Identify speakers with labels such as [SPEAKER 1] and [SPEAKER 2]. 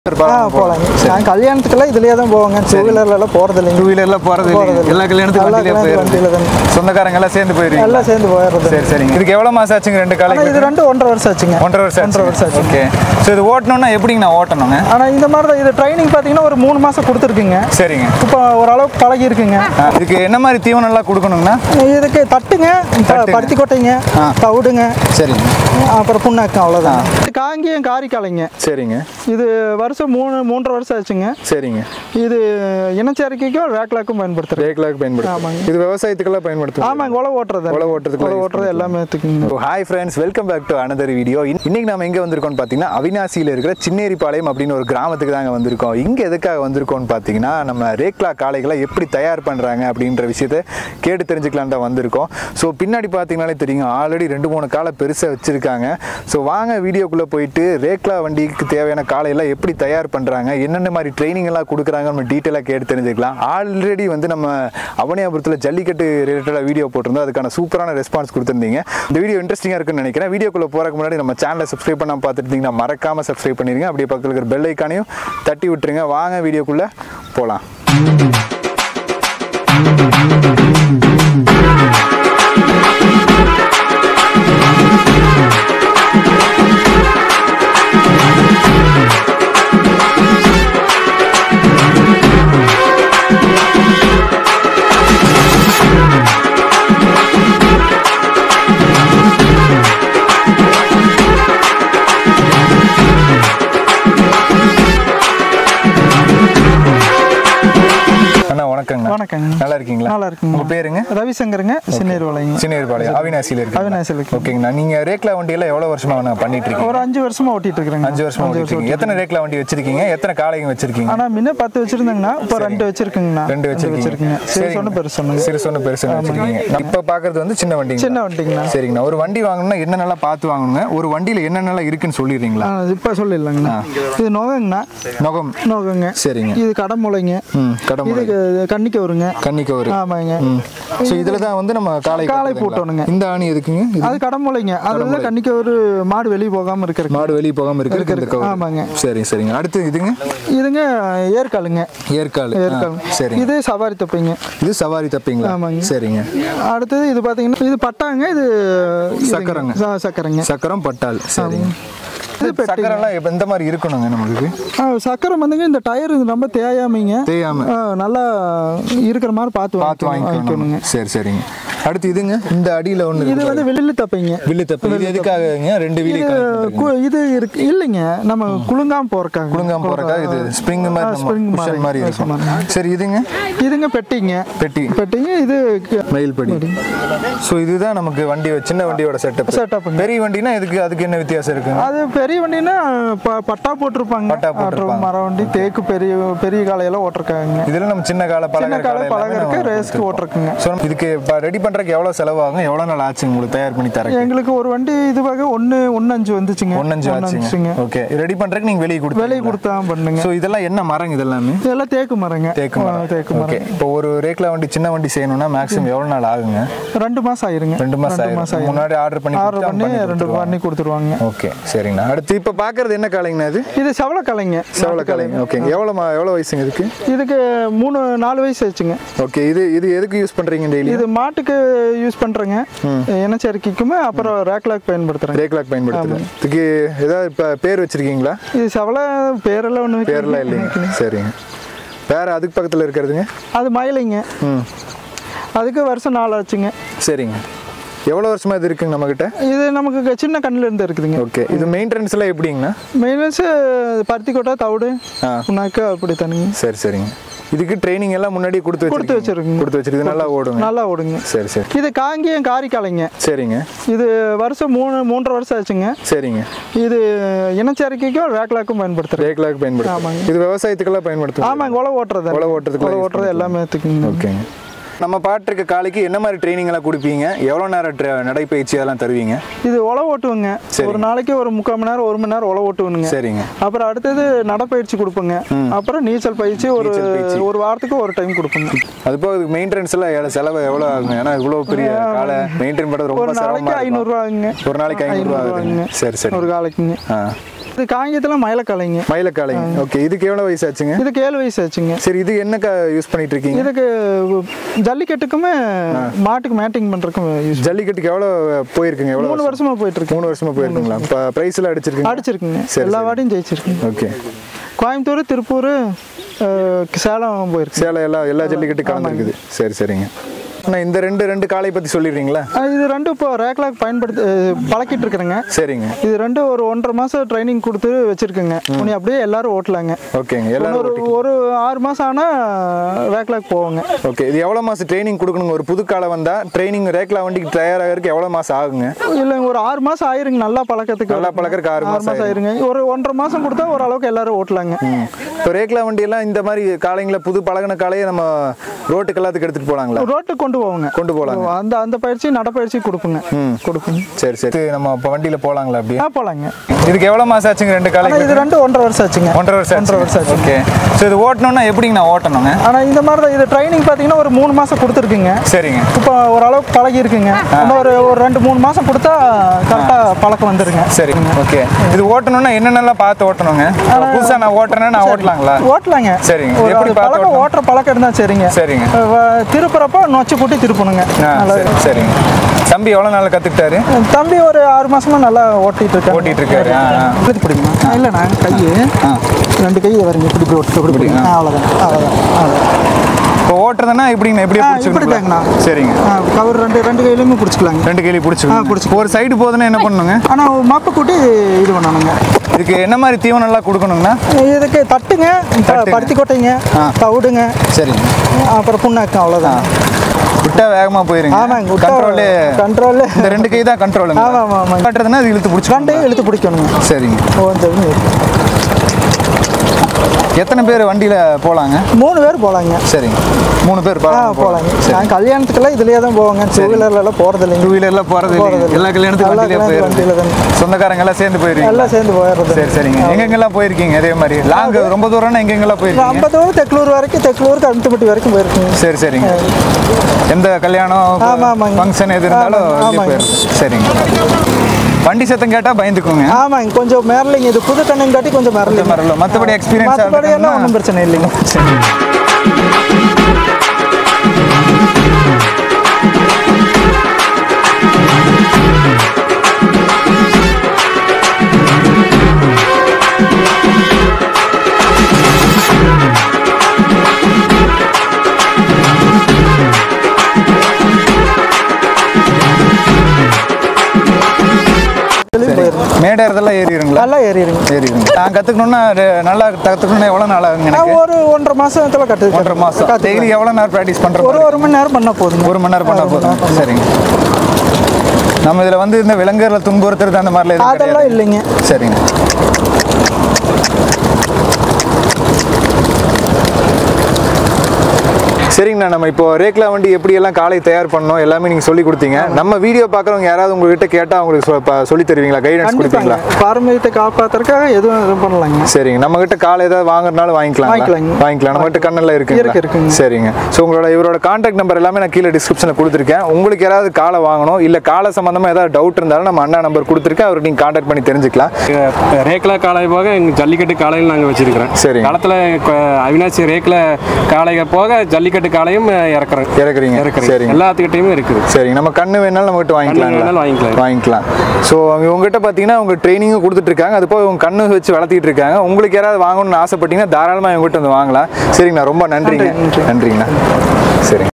[SPEAKER 1] ஆ போகலாங்க நான் கல்யாணத்துக்கெல்லாம் இதுலேயே தான் போவாங்க டூ வீலர்லாம் போகிறது
[SPEAKER 2] டூ
[SPEAKER 1] இல்லைங்க
[SPEAKER 2] வீலர்ல போறது
[SPEAKER 1] போறது
[SPEAKER 2] இல்லைங்க.
[SPEAKER 1] இல்லை.
[SPEAKER 2] எல்லா கல்யாணத்துக்கும்
[SPEAKER 1] எல்லா
[SPEAKER 2] வண்டியிலே
[SPEAKER 1] கல்யாணத்துக்கும்
[SPEAKER 2] போயிருது
[SPEAKER 1] வண்டியில தாங்க.
[SPEAKER 2] சொந்தக்காரங்க எல்லாம் சேர்ந்து போயிருவீங்க
[SPEAKER 1] எல்லாம் சேர்ந்து போயிடுறது
[SPEAKER 2] சரி சரிங்க இதுக்கு எவ்வளவு மாசம் ஆச்சுங்க ரெண்டு
[SPEAKER 1] ஆனால் இது
[SPEAKER 2] காலைக்கு
[SPEAKER 1] ரெண்டு ஒன்றரை வருஷம் ஆச்சுங்க
[SPEAKER 2] ஒன்றரை வருஷம்
[SPEAKER 1] ஒன்றரை வருஷம் ஆச்சு
[SPEAKER 2] ஓகே ஸோ இது ஓட்டணும்னா எப்படிங்க நான் ஓட்டணுங்க
[SPEAKER 1] ஆனால் இந்த மாதிரி தான் இது ட்ரைனிங் பார்த்தீங்கன்னா ஒரு மூணு மாதம் கொடுத்துருக்குங்க
[SPEAKER 2] சரிங்க
[SPEAKER 1] இப்போ ஓரளவுக்கு பழகி இருக்குங்க
[SPEAKER 2] ஆ, இதுக்கு என்ன மாதிரி தீவனம் எல்லாம் கொடுக்கணுங்கண்ணா
[SPEAKER 1] இதுக்கு தட்டுங்க ப-
[SPEAKER 2] தட்டுங்க.
[SPEAKER 1] பருத்தி கொட்டைங்க
[SPEAKER 2] ஆ.
[SPEAKER 1] தவிடுங்க
[SPEAKER 2] சரிங்க
[SPEAKER 1] அப்புறம் புண்ணாக்கு அவ்வளோதான் இது காங்கியம் காரிக்காலைங்க
[SPEAKER 2] சரிங்க
[SPEAKER 1] இது வருஷம் மூணு மூன்றரை வருஷம் ஆச்சுங்க
[SPEAKER 2] சரிங்க
[SPEAKER 1] இது இனச்சேர்க்கைக்கும் ரேக்லாக்கும் பயன்படுத்துறேன்
[SPEAKER 2] ரேக்லாக் பயன்படுத்தும்
[SPEAKER 1] ஆமாங்க.
[SPEAKER 2] இது விவசாயத்துக்கெல்லாம் பயன்படுத்தும்
[SPEAKER 1] ஆமாங்க உழவு ஓட்டுறது
[SPEAKER 2] உழவு ஓட்டுறதுக்கு
[SPEAKER 1] உழவு ஓட்டுறது எல்லாமே எடுத்துக்குங்க
[SPEAKER 2] hi friends welcome back to another video இன்னைக்கு நம்ம எங்கே வந்திருக்கோம்னு பார்த்தீங்கன்னா அவினாசியில் இருக்கிற சின்னேரிப்பாளையம் அப்படின்னு ஒரு கிராமத்துக்கு தாங்க வந்திருக்கோம் இங்கே எதுக்காக வந்திருக்கோம்னு பார்த்தீங்கன்னா நம்ம ரேக்லா காளைகளை எப்படி தயார் பண்ணுறாங்க அப்படின்ற விஷயத்த கேட்டு தெரிஞ்சுக்கலாம் தான் வந்திருக்கோம் ஸோ பின்னாடி பார்த்தீங்கனாலே தெரியும் ஆல்ரெடி ரெண்டு மூணு காலை பெருசாக வச்சுருக்காங்க ஸோ வாங்க வீடியோக்குள்ளே போயிட்டு ரேக்லா வண்டிக்கு தேவையான காளையெல்லாம் எப்படி தயார் பண்ணுறாங்க என்னென்ன மாதிரி ட்ரைனிங் எல்லாம் கொடுக்குறாங்க நம்ம டீட்டெயிலாக கேட்டு தெரிஞ்சுக்கலாம் ஆல்ரெடி வந்து நம்ம அவனியாபுரத்தில் ஜல்லிக்கட்டு ரிலேட்டடாக வீடியோ போட்டிருந்தோம் அதுக்கான சூப்பரான ரெஸ்பான்ஸ் கொடுத்துருந்தீங்க இந்த வீடியோ இன்ட்ரெஸ்டிங்காக இருக்குன்னு நினைக்கிறேன் வீடியோக்குள்ளே போகிறக்கு முன்னாடி நம்ம சேனலை சப்ஸ்கிரைப் பண்ணாமல் பார்த்துருந்தீங்கன்னா மறக்காமல் சப்ஸ்கிரைப் பண்ணிடுங்க அப்படியே பக்கத்தில் இருக்கிற பெல் ஐக்கானையும் தட்டி விட்டுருங்க வாங்க வீடியோக்குள்ளே போகலாம் அண்ணா வணக்கங்கண்ணா
[SPEAKER 1] வணக்கங்க
[SPEAKER 2] நல்லா இருக்கீங்களா
[SPEAKER 1] நல்லா இருக்குங்க
[SPEAKER 2] உங்கள் பேருங்க
[SPEAKER 1] ரவிசங்கருங்க சின்னீர் வளைங்க
[SPEAKER 2] சின்னேரிப்பாளையம் அவினாசியில் இருக்கு
[SPEAKER 1] அவினாசியில் இருக்கு.
[SPEAKER 2] ஓகேங்கண்ணா நீங்கள் ரேக்லா வண்டியெல்லாம் எவ்வளோ வருஷமாக நான் பண்ணிட்டு இருக்கீங்க
[SPEAKER 1] ஒரு அஞ்சு வருஷமா ஓட்டிட்டு இருக்கிறேங்க
[SPEAKER 2] அஞ்சு வருஷமா ஓட்டிருக்கீங்க எத்தனை ரேக்லா வண்டி வச்சிருக்கீங்க எத்தனை காளைங்க வச்சிருக்கீங்க
[SPEAKER 1] ஆனா முன்ன பத்து வச்சிருந்தாங்கண்ணா இப்போ ரெண்டு வச்சிருக்குங்கண்ணா
[SPEAKER 2] ரெண்டு வச்சிருக்கீங்க
[SPEAKER 1] வச்சிருக்கீங்க சரி சொன்ன பெருசு சொன்னுங்க
[SPEAKER 2] சிறு சொன்ன பெருசு வச்சிருக்கீங்க இப்போ பார்க்கறது வந்து சின்ன வண்டிங்க
[SPEAKER 1] சின்ன வண்டிங்கண்ணா
[SPEAKER 2] சரிங்கண்ணா ஒரு வண்டி வாங்கணும்னா என்னென்னலாம் பார்த்து வாங்கணுங்க ஒரு வண்டியில் என்னென்னலாம் இருக்குன்னு சொல்லிடுறீங்களா
[SPEAKER 1] ஆ, இப்போ சொல்லிடலாங்கண்ணா இது நோகங்கண்ணா
[SPEAKER 2] நொகம்
[SPEAKER 1] நோகங்க
[SPEAKER 2] சரிங்க
[SPEAKER 1] இது கடமுளைங்க
[SPEAKER 2] ம் கடமுறை
[SPEAKER 1] இது கன்னிக்கு வருங்க
[SPEAKER 2] கன்னிக்கு ஒரு
[SPEAKER 1] ஆமாங்க
[SPEAKER 2] ம் ஸோ இதில் தான் வந்து நம்ம காளை
[SPEAKER 1] காளை
[SPEAKER 2] கட்டுறதுங்களா?
[SPEAKER 1] பூட்டணுங்க.
[SPEAKER 2] இந்த ஆணி எதுக்குங்க இது
[SPEAKER 1] அது கடமுளைங்க அதுல கன்னிக்கு ஒரு மாடு வெளியே போகாம இருக்கிறது
[SPEAKER 2] மாடு வெளியே போகாமல் இருக்கு இந்த cover.
[SPEAKER 1] ஆமாங்க.
[SPEAKER 2] சரி சரிங்க அடுத்து இதுங்க
[SPEAKER 1] இதுங்க ஏற்காலுங்க
[SPEAKER 2] ஏற்கால்
[SPEAKER 1] ஏற்கால்
[SPEAKER 2] சரிங்க
[SPEAKER 1] இது சவாரி தப்பைங்க
[SPEAKER 2] இது சவாரி தப்பிங்களா
[SPEAKER 1] ஆமாங்க.
[SPEAKER 2] சரிங்க
[SPEAKER 1] அடுத்தது இது பாத்தீங்கன்னா இது பட்டாங்க இது இதுங்க.
[SPEAKER 2] சக்கரங்க.
[SPEAKER 1] ச- சக்கரைங்க
[SPEAKER 2] சக்கரம் பட்டால் சரிங்க
[SPEAKER 1] இது பெட்டி
[SPEAKER 2] சக்கரெல்லாம் இப்போ இந்த மாதிரி இருக்கணுங்க நம்மளுக்கு
[SPEAKER 1] ஆ, சக்கரம் வந்துங்க இந்த டயர் ரொம்ப தேயாமைங்க
[SPEAKER 2] தேயாம
[SPEAKER 1] ஆ, நல்லா இருக்கிற மாதிரி பார்த்து
[SPEAKER 2] பார்த்து
[SPEAKER 1] வாங்கிக்கணும்
[SPEAKER 2] வாங்கிக்கணும்
[SPEAKER 1] வாங்கிக்கணுங்க
[SPEAKER 2] சரி சரிங்க அடுத்து இதுங்க இந்த அடியில் ஒன்று
[SPEAKER 1] இது வந்து வெளியில் தப்பைங்க
[SPEAKER 2] வில்லு தப்பு இது எதுக்காகங்க ரெண்டு வீலி
[SPEAKER 1] இது கு- இது இருக்கு இல்லைங்க நம்ம குலுங்காம போறக்காங்க
[SPEAKER 2] குலுங்காம போறக்கா இது ஸ்ப்ரிங் மாதிரி நம்ம
[SPEAKER 1] spring
[SPEAKER 2] cushion
[SPEAKER 1] மாதிரி,
[SPEAKER 2] மாதிரி இருக்கும்
[SPEAKER 1] cushion
[SPEAKER 2] சரி இதுங்க
[SPEAKER 1] இதுங்க பெட்டிங்க
[SPEAKER 2] பெட்டி
[SPEAKER 1] பெட்டிங்க இது
[SPEAKER 2] மயில் படி ஸோ இதுதான் நமக்கு வண்டி சின்ன வண்டியோட செட்டப்
[SPEAKER 1] செட்டப்புங்க
[SPEAKER 2] பெரிய வண்டினா இதுக்கு அதுக்கு என்ன வித்தியாசம் இருக்குங்க
[SPEAKER 1] அது பெரிய வண்டினா ப- பட்டா போட்டிருப்பாங்க
[SPEAKER 2] பட்டா போட்டிருப்பாங்க.
[SPEAKER 1] அப்புறம் மர வண்டி தேக்கு பெரிய பெரிய காலையெல்லாம் ஓட்டிருக்காங்க
[SPEAKER 2] இதுல நம்ம சின்ன கால
[SPEAKER 1] சின்ன
[SPEAKER 2] பழக
[SPEAKER 1] கால பழகருக்கு ரேஸ்க்கு ஓட்டிருக்குங்க
[SPEAKER 2] ஸோ இதுக்கு இப்போ ரெடி பண்றதுக்கு எவ்வளவு செலவாகும் எவ்வளவு நாள் ஆச்சு உங்களுக்கு தயார் பண்ணி தரேன்
[SPEAKER 1] எங்களுக்கு ஒரு வண்டி இதுவாக ஒன்று ஒன்று அஞ்சு வந்துச்சுங்க
[SPEAKER 2] ஒன்னஞ்சு ஆச்சுங்க ஓகே ரெடி பண்றதுக்கு நீங்க வெளியே கொடுத்து
[SPEAKER 1] வெளியே கொடுத்தா பண்ணுங்க
[SPEAKER 2] ஸோ இதெல்லாம் என்ன மரங்க இதெல்லாமே
[SPEAKER 1] இதெல்லாம் தேக்கு மரங்க
[SPEAKER 2] தேக்கு
[SPEAKER 1] ஆ,
[SPEAKER 2] மரம்
[SPEAKER 1] தேக்கு
[SPEAKER 2] ஓகே
[SPEAKER 1] மரம்
[SPEAKER 2] இப்போ ஒரு ரேக்லா வண்டி சின்ன வண்டி செய்யணும்னா மேக்ஸிமம் எவ்வளவு நாள் ஆகுங்க
[SPEAKER 1] ரெண்டு மாசம் ஆயிருங்க
[SPEAKER 2] ரெண்டு மாசம் ஆயிடும் முன்னாடி ஆர்டர் பண்ணி
[SPEAKER 1] ஆர்டர் பண்ணி ரெண்டு பண்ணி கொடுத்துருவாங்க
[SPEAKER 2] ஓகே சரிங்கண்ணா அடுத்து இப்போ பார்க்கறது என்ன காலைங்கண்ணா இது
[SPEAKER 1] இது செவலக்கலைங்க
[SPEAKER 2] சேவல காலைங்க ஓகே எவ்வளோ மா எவ்வளோ வயசுங்க இதுக்கு
[SPEAKER 1] இதுக்கு மூணு நாலு வயசு ஆச்சுங்க
[SPEAKER 2] ஓகே இது இது எதுக்கு யூஸ் பண்றீங்க டெய்லி
[SPEAKER 1] இது மாட்டுக்கு யூஸ் பண்றேங்க இனச்சரிக்கைக்குமே அப்புறம் ரேக்லாக் பயன்படுத்துறேங்க
[SPEAKER 2] ரேக்லாக் பயன்படுத்துறேன் இதுக்கு ஏதாவது இப்போ பேர் வச்சிருக்கீங்களா
[SPEAKER 1] இது செவல பேரெல்லாம் ஒன்று
[SPEAKER 2] பேர்லாம் இல்லைங்க சரிங்க வேற அதுக்கு பக்கத்தில் இருக்கிறதுங்க
[SPEAKER 1] அது மயிலைங்க
[SPEAKER 2] ம்
[SPEAKER 1] அதுக்கு வருஷம் நாலு ஆச்சுங்க
[SPEAKER 2] சரிங்க எவ்வளோ வருஷமா இது இருக்குங்க நம்மக்கிட்ட
[SPEAKER 1] இது நமக்கு க- சின்ன கண்ணுல இருந்து இருக்குதுங்க
[SPEAKER 2] ஓகே இது மெயின்டெனன்ஸ் எல்லாம் எப்படிங்கண்ணா
[SPEAKER 1] மெயின்ஸ் பருத்தி கொட்டை தவிடு
[SPEAKER 2] ஆ
[SPEAKER 1] புண்ணாக்கு அப்படி தானுங்க
[SPEAKER 2] சரி சரிங்க இதுக்கு ட்ரைனிங் எல்லாம் முன்னாடி கொடுத்து
[SPEAKER 1] கொடுத்து
[SPEAKER 2] வச்சிருக்கீங்க
[SPEAKER 1] வச்சிருக்குங்க.
[SPEAKER 2] கொடுத்து வச்சிருக்கு நல்லா ஓடுங்க
[SPEAKER 1] நல்லா ஓடுங்க
[SPEAKER 2] சரி சரி
[SPEAKER 1] இது காங்கியம் காரிக்காலைங்க
[SPEAKER 2] சரிங்க
[SPEAKER 1] இது வருஷம் மூணு மூன்றரை வருஷம் ஆச்சுங்க
[SPEAKER 2] சரிங்க
[SPEAKER 1] இது இனச்சரிக்கைக்கும் ரேக்லாக்கும் பயன்படுத்துறேன்
[SPEAKER 2] ரேக்லாக் பயன்படுத்தும்
[SPEAKER 1] ஆமாங்க.
[SPEAKER 2] இது விவசாயத்துக்கெல்லாம் பயன்படுத்தும்
[SPEAKER 1] ஆமாங்க உழவு ஓட்டுறது
[SPEAKER 2] உழவு ஓட்டுறதுக்கு
[SPEAKER 1] உழவு ஓட்டுறது எல்லாமே எடுத்துக்குங்க
[SPEAKER 2] ஓகேங்க நம்ம பாட்டுருக்க காலைக்கு என்ன மாதிரி ட்ரைனிங் எல்லாம் கொடுப்பீங்க எவ்வளோ நேரம் tra- நடைப்பயிற்சி அதெல்லாம் தருவீங்க
[SPEAKER 1] இது உழவு ஓட்டுவோங்க ஒரு நாளைக்கு ஒரு முக்கால் மணி நேரம் ஒரு மணி நேரம் உழவு ஓட்டுவனுங்க
[SPEAKER 2] சரிங்க
[SPEAKER 1] அப்புறம் அடுத்தது நடைப்பயிற்சி கொடுப்போங்க அப்புறம் நீச்சல் பயிற்சி ஒரு ஒரு வாரத்துக்கு ஒரு டைம் கொடுப்போங்க
[SPEAKER 2] அது போக இதுக்கு மெயின்டெனன்ஸ் எல்லாம் எவ்வளவு செலவு எவ்வளோ ஆகுங்க ஏன்னா இவ்வளோ பெரிய காலை மெயின்டைன் பண்ணுறது
[SPEAKER 1] ஒரு
[SPEAKER 2] ரொம்ப
[SPEAKER 1] நாளைக்கு
[SPEAKER 2] சிரமமா இருக்கும்
[SPEAKER 1] ஐநூறுரூவாங்க
[SPEAKER 2] ஒரு நாளைக்கு ஐநூறுரூவா ஆகுதுங்க சரி சரி
[SPEAKER 1] ஒரு காலைக்குங்க
[SPEAKER 2] ஆ
[SPEAKER 1] இது காங்கியத்தில் மயிலக்காலைங்க
[SPEAKER 2] மயிலக்காலைங்க ஓகே இதுக்கு எவ்வளோ வயசு ஆச்சுங்க
[SPEAKER 1] இதுக்கு ஏழு வயசு ஆச்சுங்க
[SPEAKER 2] சரி இது என்னக்கா யூஸ் பண்ணிட்டு இருக்கீங்க
[SPEAKER 1] இதுக்கு ஜல்லிக்கட்டுக்குமே மாட்டுக்கு மேட்டிங் பண்ணுறதுக்கும் யூஸ்
[SPEAKER 2] ஜல்லிக்கட்டுக்கு எவ்வளோ போயிருக்குங்க எவ்வளோ
[SPEAKER 1] மூணு வருஷமா போயிட்டு இருக்கு
[SPEAKER 2] மூணு வருஷமா போயிருக்குங்களா இப்போ ப்ரைஸ் எல்லாம் அடிச்சிருக்கீங்க
[SPEAKER 1] அடிச்சிருக்குங்க
[SPEAKER 2] சரி,
[SPEAKER 1] எல்லா வாட்டியும் ஜெயிச்சிருக்குங்க
[SPEAKER 2] ஓகே
[SPEAKER 1] கோயம்புத்தூர் திருப்பூர் அஹ், சேலம் போயிருக்கு
[SPEAKER 2] சேலை எல்லாம் எல்லா ஜல்லிக்கட்டு கலந்துருக்குது சரி சரிங்க அண்ணா இந்த ரெண்டு ரெண்டு காளை பற்றி சொல்லிடுறீங்களா
[SPEAKER 1] அஹ், இது ரெண்டும் இப்போ ரேக்லாக் பயன்படுத்தி அஹ், பழக்கிட்டு இருக்கிறேங்க
[SPEAKER 2] சரிங்க
[SPEAKER 1] இது ரெண்டும் ஒரு ஒன்றரை மாசம் ட்ரைனிங் கொடுத்து வச்சிருக்கேங்க உனி அப்படியே எல்லாரும் ஓட்டலாங்க
[SPEAKER 2] ஓகேங்க எல்லாரும்
[SPEAKER 1] ஒரு ஒரு ஆறு மாசம் ஆனா ரேக்லாக் போவோங்க
[SPEAKER 2] ஓகே இது எவ்வளோ மாதம் ட்ரைனிங் கொடுக்கணுங்க ஒரு புது காலை வந்தால் ட்ரைனிங் ரேக்லா வண்டிக்கு தயாராகிறதுக்கு எவ்வளோ மாதம் ஆகுங்க
[SPEAKER 1] இல்லைங்க ஒரு ஆறு மாசம் ஆயிருங்க நல்லா பழக்கத்துக்கு
[SPEAKER 2] நல்லா பழக்கறதுக்கு ஆறு மாசம்
[SPEAKER 1] மாசம் ஆயிருங்க ஒரு ஒன்றரை மாசம் கொடுத்தா ஓரளவுக்கு எல்லாரும் ஓட்டலாங்க
[SPEAKER 2] ம் இப்போ ரேக்லா வண்டியெல்லாம் இந்த மாதிரி காளைங்களை புது பழகின காலையை நம்ம ரோட்டுக்கு எல்லாத்துக்கு எடுத்துகிட்டு போகலாங்களா
[SPEAKER 1] ரோட்டுக்கு கொண்டு போவோங்க
[SPEAKER 2] கொண்டு போகலாங்க
[SPEAKER 1] அந்த அந்த பயிற்சி நடப்பயிற்சி கொடுப்போங்க கொடுப்போங்க
[SPEAKER 2] சரி சரி இது நம்ம இப்போ வண்டியில் போகலாங்களா அப்படியே
[SPEAKER 1] ஆ போலாங்க
[SPEAKER 2] இதுக்கு எவ்வளோ மாதம் ஆச்சுங்க ரெண்டு காலை
[SPEAKER 1] ஆனா இது ரெண்டு ஒன்றரை வருஷம் ஆச்சுங்க
[SPEAKER 2] ஒன்றரை வருஷம்
[SPEAKER 1] ஒன்றரை வருஷம் ஆச்சு
[SPEAKER 2] ஓகே ஸோ இது ஓட்டணும்னா எப்படிங்க நான் ஓட்டணுங்க
[SPEAKER 1] ஆனா இந்த மாதிரி தான் இது ட்ரைனிங் பார்த்தீங்கன்னா ஒரு மூணு மாசம் கொடுத்துருக்குங்க
[SPEAKER 2] சரிங்க
[SPEAKER 1] இப்போ ஓரளவுக்கு பழகி இருக்குங்க இன்னும் ஒரு ஒரு ரெண்டு மூணு மாசம் கொடுத்தா கரெக்டாக பழக்கம் வந்துருங்க
[SPEAKER 2] சரி ஓகே இது ஓட்டணும்னா என்னென்னலாம் பார்த்து ஓட்டணுங்க புதுசாக நான் ஓட்டுறேன்னா நான் ஓட்டலாங்களா
[SPEAKER 1] ஓட்டலாங்க
[SPEAKER 2] சரிங்க.
[SPEAKER 1] ஒரு
[SPEAKER 2] எப்படி
[SPEAKER 1] அது
[SPEAKER 2] பார்த்து
[SPEAKER 1] பழக்கம்
[SPEAKER 2] ஓட்டணும்?
[SPEAKER 1] ஓட்டுற பழக்கம் இருந்தா சரிங்க
[SPEAKER 2] சரிங்க
[SPEAKER 1] வ- திருப்புறப்ப நொச்சு கூட்டி திருப்பணுங்க
[SPEAKER 2] ஆ சரி சரிங்க தம்பி எவ்வளோ நாள் கற்றுக்கிட்டாரு
[SPEAKER 1] தம்பி ஒரு ஆறு மாசமா நல்லா ஓட்டிட்டு இருக்காரு
[SPEAKER 2] ஓட்டிட்டு இருக்காரு ஆ ஆ
[SPEAKER 1] இப்படி பிடிக்குமா இல்லைண்ணா கை ரெண்டு கை வரீங்க இப்படி இப்படி ஓட்டு இப்படி பிடிக்கும் அவ்வளோதான் அவ்வளோதான் அவ்வளோதான்
[SPEAKER 2] இப்போ ஓட்டுறதுன்னா எப்படிங்க எப்படியே
[SPEAKER 1] ஆ,
[SPEAKER 2] பிடிச்சிக்கணும்
[SPEAKER 1] இப்படி தாங்கண்ணா.
[SPEAKER 2] சரிங்க
[SPEAKER 1] கவர் ரெண்டு ரெண்டு கையிலுமே பிடிச்சிக்கலாங்க
[SPEAKER 2] ரெண்டு கேள்வி
[SPEAKER 1] ஆ,
[SPEAKER 2] பிடிச்சிக்கணும்
[SPEAKER 1] பிடிச்சிக்கணும்.
[SPEAKER 2] ஒரு சைடு போதுன்னா என்ன பண்ணணுங்க
[SPEAKER 1] ஆனால் மப்பை கூட்டி இது பண்ணணுங்க
[SPEAKER 2] இதுக்கு என்ன மாதிரி தீவனம் எல்லாம் கொடுக்கணுங்கண்ணா
[SPEAKER 1] இதுக்கு தட்டுங்க ப-
[SPEAKER 2] தட்டுங்க.
[SPEAKER 1] பருத்தி கொட்டைங்க
[SPEAKER 2] ஆ.
[SPEAKER 1] தவிடுங்க
[SPEAKER 2] சரிங்க
[SPEAKER 1] அப்புறம் புண்ணாக்கு அவ்வளோதான்
[SPEAKER 2] விட்டா வேகமாக போயிருங்க
[SPEAKER 1] ஆமாங்க
[SPEAKER 2] கண்ட்ரோலே
[SPEAKER 1] கண்ட்ரோல்
[SPEAKER 2] இந்த ரெண்டு கை தான் கண்ட்ரோலுங்க
[SPEAKER 1] ஆமாம் ஆமாம் ஆமாங்க
[SPEAKER 2] காட்டுறதுன்னா அது இழுத்து பிடிச்சி
[SPEAKER 1] ரெண்டையும் இழுத்து பிடிக்கணுங்க
[SPEAKER 2] சரிங்க
[SPEAKER 1] கொஞ்சம்
[SPEAKER 2] எத்தனை பேர் வண்டியில் போகலாங்க
[SPEAKER 1] மூணு பேர் போகலாங்க
[SPEAKER 2] சரிங்க மூணு பேர்
[SPEAKER 1] ஆ போகலாங்க
[SPEAKER 2] சரி
[SPEAKER 1] நான் கல்யாணத்துக்கெல்லாம் இதுலேயே தான் போவாங்க டூ வீலர்லாம் போகிறது இல்லைங்க
[SPEAKER 2] டூ வீலர்ல போறது
[SPEAKER 1] போறது
[SPEAKER 2] இல்லைங்க
[SPEAKER 1] இல்லை.
[SPEAKER 2] எல்லா கல்யாணத்துக்கும்
[SPEAKER 1] எல்லா
[SPEAKER 2] வண்டியிலே
[SPEAKER 1] கல்யாணத்துக்கும் வண்டியில
[SPEAKER 2] போயிருங்க சொந்தக்காரங்க எல்லாம் சேர்ந்து போயிருவீங்க
[SPEAKER 1] எல்லாம் சேர்ந்து போயிடுறது
[SPEAKER 2] சரி சரிங்க எங்கெங்கெல்லாம் போயிருக்கீங்க அதே மாதிரி லாங் ரொம்ப தூரம்னா எங்கெங்கெல்லாம் போயிருக்கீங்க
[SPEAKER 1] ஐம்பது தூரம் தெக்லூர் வரைக்கும் தெக்லூர் கருத்துப்பட்டி வரைக்கும் போயிருக்குங்க
[SPEAKER 2] சரி சரிங்க எந்த கல்யாணம்
[SPEAKER 1] ஆமா, ஆமாங்க.
[SPEAKER 2] ஃபங்க்ஷன் எது இருந்தாலும்
[SPEAKER 1] ஆமாங்க,
[SPEAKER 2] வெளியே
[SPEAKER 1] ஆமாங்க.
[SPEAKER 2] போயிருங்க சரிங்க வண்டி சத்தம் கேட்டா பயந்துக்குங்க
[SPEAKER 1] ஆமாங்க கொஞ்சம் மேரலிங்க இது புது கண்ணுங்க காட்டி கொஞ்சம் மேரலிங்க
[SPEAKER 2] மரல மற்றபடி எக்ஸ்பீரியன்ஸ்
[SPEAKER 1] மற்றபடி எல்லாம் ஒன்றும் பிரச்சனை இல்லைங்க இதுலயும் போயிருங்க
[SPEAKER 2] மேடை இதெல்லாம் ஏறிடுங்களா
[SPEAKER 1] நல்லா ஏறிடுங்க
[SPEAKER 2] ஏறிடுங்க நான் கற்றுக்கணுன்னா நல்லா கற்றுக்கணுன்னா எவ்வளோ நாள் ஆகுங்க எனக்கு
[SPEAKER 1] நான் ஒரு ஒன்றரை மாசத்துல கட்டு
[SPEAKER 2] ஒன்றரை மாதம் டெய்லி எவ்வளோ நேரம் ப்ராக்டிஸ்
[SPEAKER 1] ஒரு
[SPEAKER 2] பண்ணுறோம்
[SPEAKER 1] ஒரு மணி நேரம் பண்ணா போதுங்க
[SPEAKER 2] ஒரு மணி நேரம் பண்ணால் போதும் சரிங்க நம்ம இதில் வந்து இந்த விலங்குகளை துன்புறுத்துறது அந்த மாதிரிலாம் எதுவும்
[SPEAKER 1] அதெல்லாம்
[SPEAKER 2] கிடையாது.
[SPEAKER 1] இல்லைங்க
[SPEAKER 2] சரிங்க சரிங்கண்ணா நம்ம இப்போ ரேக்லா வண்டி எப்படி எல்லாம் காலை தயார் பண்ணணும் எல்லாமே நீங்கள் சொல்லி கொடுத்தீங்க நம்ம வீடியோ பார்க்குறவங்க யாராவது உங்ககிட்ட கேட்டால் அவங்களுக்கு சொ- ப- சொல்லி தருவீங்களா கைடன்ஸ்
[SPEAKER 1] கண்டிப்பாங்க
[SPEAKER 2] கொடுப்பீங்களா
[SPEAKER 1] பாரம்பரியத்தை காப்பாத்துறதுக்காக எதுவும் இது பண்ணலாங்க
[SPEAKER 2] சரிங்க நம்ம கிட்ட காலை ஏதாவது வாங்குறதுனாலும் வாங்கிக்கலாம்
[SPEAKER 1] வாங்கிக்கலாங்க.
[SPEAKER 2] வாங்கிக்கலாம் நம்ம கிட்ட கண்ணெல்லாம் இருக்கு
[SPEAKER 1] இருக்கு, இருக்குங்க.
[SPEAKER 2] சரிங்க ஸோ உங்களோட இவரோட கான்டாக்ட் நம்பர் எல்லாமே நான் கீழே டிஸ்கிரிப்ஷனில் கொடுத்துருக்கேன் உங்களுக்கு யாராவது காலை வாங்கணும் இல்லை காலை சம்மந்தமாக ஏதாவது டவுட் இருந்தாலும் நம்ம அண்ணா நம்பர் கொடுத்துருக்கேன் அவர் நீங்கள் கான்டாக்ட் பண்ணி தெரிஞ்சுக்கலாம்
[SPEAKER 3] ரேக்லா காளை போக எங்கள் ஜல்லிக்கட்டு காளையும் நாங்கள் வச்சிருக்கிறோம்
[SPEAKER 2] சரிங்க.
[SPEAKER 3] களத்தில் அவினாசி ரேக்ல காளைகள் போக ஜல்லிக்கட்டு காளையும் இறக்குறோம்
[SPEAKER 2] இறக்குறீங்க
[SPEAKER 3] இறக்குறோம்
[SPEAKER 2] சரிங்க
[SPEAKER 3] எல்லாத்துக்கிட்டையுமே இருக்குது
[SPEAKER 2] சரிங்க நம்ம கண்ணு வேணாலும் நம்ம கிட்ட வாங்கிக்கலாம்
[SPEAKER 3] வேணாலும் வாங்கிக்கலாம்.
[SPEAKER 2] வாங்கிக்கலாம் ஸோ உங்ககிட்ட பார்த்தீங்கன்னா உங்க ட்ரைனிங்கும் கொடுத்துட்டு இருக்காங்க அது போக உங்க கண்ணு வச்சு வளர்த்திட்டு இருக்காங்க உங்களுக்கு யாராவது வாங்கணும்னு ஆசைப்பட்டீங்கன்னா தாராளமாக இவங்ககிட்ட வந்து வாங்கலாம் சரிங்கண்ணா ரொம்ப நன்றிங்க
[SPEAKER 1] நன்றி, நன்றி.
[SPEAKER 2] நன்றிங்கண்ணா சரிங்க